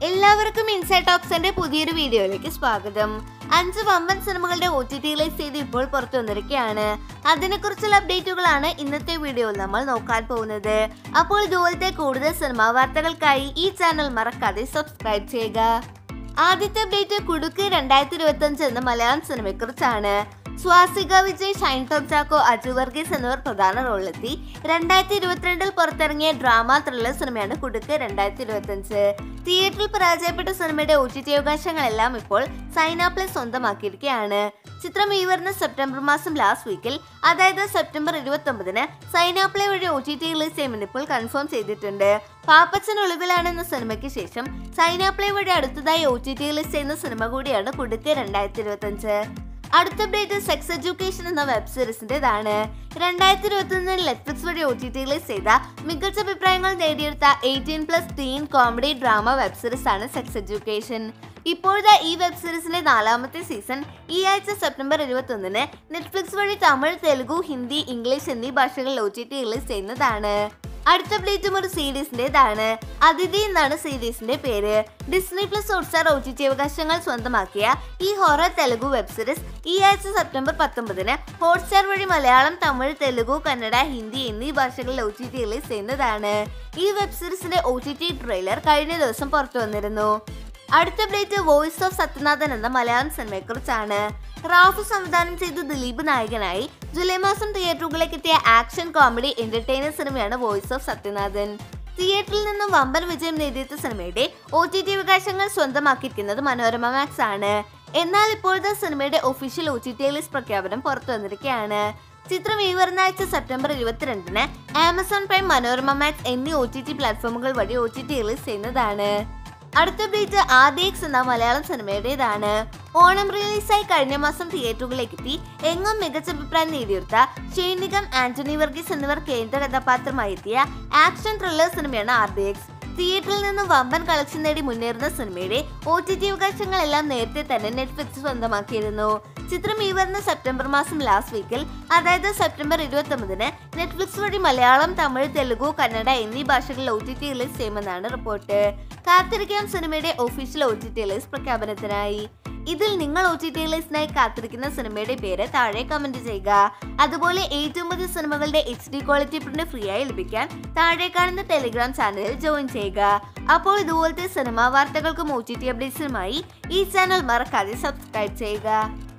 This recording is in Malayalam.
എല്ലാവർക്കും ഇൻസൈഡ് ടോക്സിന്റെ പുതിയൊരു വീഡിയോയിലേക്ക് സ്വാഗതം അഞ്ച് വമ്പൻ സിനിമകളുടെ ഒ ടി ടി റിലീസ് ചെയ്ത് ഇപ്പോൾ പുറത്തു വന്നിരിക്കുകയാണ് അതിനെക്കുറിച്ചുള്ള അപ്ഡേറ്റുകളാണ് ഇന്നത്തെ വീഡിയോയിൽ നമ്മൾ നോക്കാൻ പോകുന്നത് അപ്പോൾ ഇതുപോലത്തെ കൂടുതൽ സിനിമാ വാർത്തകൾക്കായി ഈ ചാനൽ മറക്കാതെ സബ്സ്ക്രൈബ് ചെയ്യുക ആദ്യത്തെ അപ്ഡേറ്റ് കുടുക്ക് രണ്ടായിരത്തി ഇരുപത്തി അഞ്ച് എന്ന മലയാളം സിനിമയെക്കുറിച്ചാണ് സ്വാസിക വിജയ് ഷൈൻ ടോം ചാക്കോ അജു വർഗീസ് എന്നിവർ പ്രധാന റോളിലെത്തി രണ്ടായിരത്തി ഇരുപത്തിരണ്ടിൽ പുറത്തിറങ്ങിയ ഡ്രാമ ത്രില്ലർ സിനിമയാണ് കുടുക്ക് രണ്ടായിരത്തി ഇരുപത്തിയഞ്ച് തിയേറ്ററിൽ പരാജയപ്പെട്ട സിനിമയുടെ ഒ ടി ടി അവകാശങ്ങളെല്ലാം ഇപ്പോൾ സൈന പ്ലസ് സ്വന്തമാക്കിയിരിക്കുകയാണ് ചിത്രം ഈ വരുന്ന സെപ്റ്റംബർ മാസം ലാസ്റ്റ് വീക്കിൽ അതായത് സെപ്റ്റംബർ ഇരുപത്തി ഒമ്പതിന് സൈന പ്ലേ വഴി ഒ ടി ടി റിലീസ് ചെയ്യുമെന്ന് ഇപ്പോൾ കൺഫേം ചെയ്തിട്ടുണ്ട് പാപ്പച്ചൻ ഒളിവിലാണ് എന്ന സിനിമയ്ക്ക് ശേഷം സൈന പ്ലേ വഴി അടുത്തതായി ഒ ടി ടി റിലീസ് ചെയ്യുന്ന സിനിമ കൂടിയാണ് കുടുക്ക് രണ്ടായിരത്തി ഇരുപത്തി അടുത്ത അപ്ഡേറ്റ് സെക്സ് എഡ്യൂക്കേഷൻ എന്ന വെബ് സീരീസിന്റേതാണ് രണ്ടായിരത്തി ഇരുപത്തി ഒന്നിൽ നെറ്റ്ഫ്ലിക്സ് വഴി ഒ ടി ടി റിലീസ് ചെയ്ത മികച്ച അഭിപ്രായങ്ങൾ നേടിയെടുത്ത eighteen plus teen comedy drama web series ആണ് സെക്സ് എഡ്യൂക്കേഷൻ ഇപ്പോഴത്തെ ഈ വെബ് സീരീസിന്റെ നാലാമത്തെ സീസൺ ഈ ആഴ്ച സെപ്റ്റംബർ ഇരുപത്തി ഒന്നിന് നെറ്റ്ഫ്ലിക്സ് വഴി തമിഴ് തെലുഗു ഹിന്ദി ഇംഗ്ലീഷ് എന്നീ ഭാഷകളിൽ ഒ ടി ടി റിലീസ് ചെയ്യുന്നതാണ് അടുത്ത അപ്ഡേറ്റും ഒരു സീരീസിന്റേതാണ് അതിഥി എന്നാണ് സീരീസിന്റെ പേര് Disney plus Hotstar O T T അവകാശങ്ങൾ സ്വന്തമാക്കിയ ഈ ഹൊറർ തെലുഗു വെബ് സീരീസ് ഈ ആഴ്ച സെപ്റ്റംബർ പത്തൊമ്പതിന് ഹോട്ട്സ്റ്റാർ വഴി മലയാളം തമിഴ് തെലുഗു കന്നഡ ഹിന്ദി എന്നീ ഭാഷകളിൽ ഒ ടി ടി റിലീസ് ചെയ്യുന്നതാണ് ഈ വെബ് സീരീസിന്റെ ഒ ടി ടി ട്രെയിലർ കഴിഞ്ഞ ദിവസം പുറത്തു വന്നിരുന്നു അടുത്ത അപ്ഡേറ്റ് വോയിസ് ഓഫ് സത്യനാഥൻ എന്ന മലയാളം സിനിമയെക്കുറിച്ചാണ് റാഫു സംവിധാനം ചെയ്ത് ദിലീപ് നായകനായി ജൂലൈ മാസം തിയേറ്ററുകളിലേക്ക് എത്തിയ ആക്ഷൻ കോമഡി എന്റർടൈനർ സിനിമയാണ് വോയിസ് ഓഫ് സത്യനാഥൻ തിയേറ്ററിൽ നിന്നും വമ്പൻ വിജയം നേടിയെത്ത സിനിമയുടെ ഒ ടി ടി അവകാശങ്ങൾ സ്വന്തമാക്കിയിരിക്കുന്നത് മനോരമ മാക്സ് ആണ് എന്നാൽ ഇപ്പോഴത്തെ സിനിമയുടെ official O T T release പ്രഖ്യാപനം പുറത്തു വന്നിരിക്കുകയാണ് ചിത്രം ഈ വരുന്ന ആഴ്ച സെപ്റ്റംബർ ഇരുപത്തിരണ്ടിന് ആമസോൺ പ്രൈം മനോരമ മാക്സ് എന്നീ ഒ ടി ടി പ്ലാറ്റ്ഫോമുകൾ വഴി ഒ ടി ടി റിലീസ് ചെയ്യുന്നതാണ് അടുത്ത അപ്ഡേറ്റ് ആദ്യക്സ് എന്ന മലയാളം സിനിമയുടേതാണ് ഓണം റിലീസായി കഴിഞ്ഞ മാസം തിയേറ്ററുകളിലേക്ക് എത്തി എങ്ങും മികച്ച അഭിപ്രായം നേടിയെടുത്ത ഷെയ്നികം ആന്റണി വർഗീസ് എന്നിവർ കേന്ദ്ര കഥാപാത്രമായി എത്തിയ ആക്ഷൻ ത്രില്ലർ സിനിമയാണ് ആർ ഡി എക്സ് തിയേറ്ററിൽ നിന്നും വമ്പൻ കളക്ഷൻ നേടി മുന്നേറുന്ന സിനിമയുടെ ഒ ടി ടി അവകാശങ്ങളെല്ലാം നേരത്തെ തന്നെ നെറ്റ്ഫ്ലിക്സ് സ്വന്തമാക്കിയിരുന്നു ചിത്രം ഈ വരുന്ന സെപ്റ്റംബർ മാസം ലാസ്റ്റ് വീക്കിൽ അതായത് സെപ്റ്റംബർ ഇരുപത്തി ഒമ്പതിന് നെറ്റ്ഫ്ലിക്സ് വഴി മലയാളം തമിഴ് തെലുഗു കന്നഡ എന്നീ ഭാഷകളിൽ ഒ ടി ടി റിലീസ് ചെയ്യുമെന്നാണ് റിപ്പോർട്ട് കാത്തിരിക്കാം സിനിമയുടെ official O T T release പ്രഖ്യാപനത്തിനായി ഇതിൽ നിങ്ങൾ ഒ ടി ടി റിലീസിനായി കാത്തിരിക്കുന്ന സിനിമയുടെ പേര് താഴെ കമന്റ് ചെയ്യുക അതുപോലെ ഏറ്റവും പുതിയ സിനിമകളുടെ H D quality print free ആയി ലഭിക്കാൻ താഴെ കാണുന്ന ടെലിഗ്രാം ചാനലിൽ ജോയിൻ ചെയ്യുക അപ്പോൾ ഇതുപോലത്തെ സിനിമാ വാർത്തകൾക്കും ഒ ടി ടി അപ്ഡേറ്റ്സിനുമായി ഈ ചാനൽ മറക്കാതെ സബ്സ്ക്രൈബ് ചെയ്യുക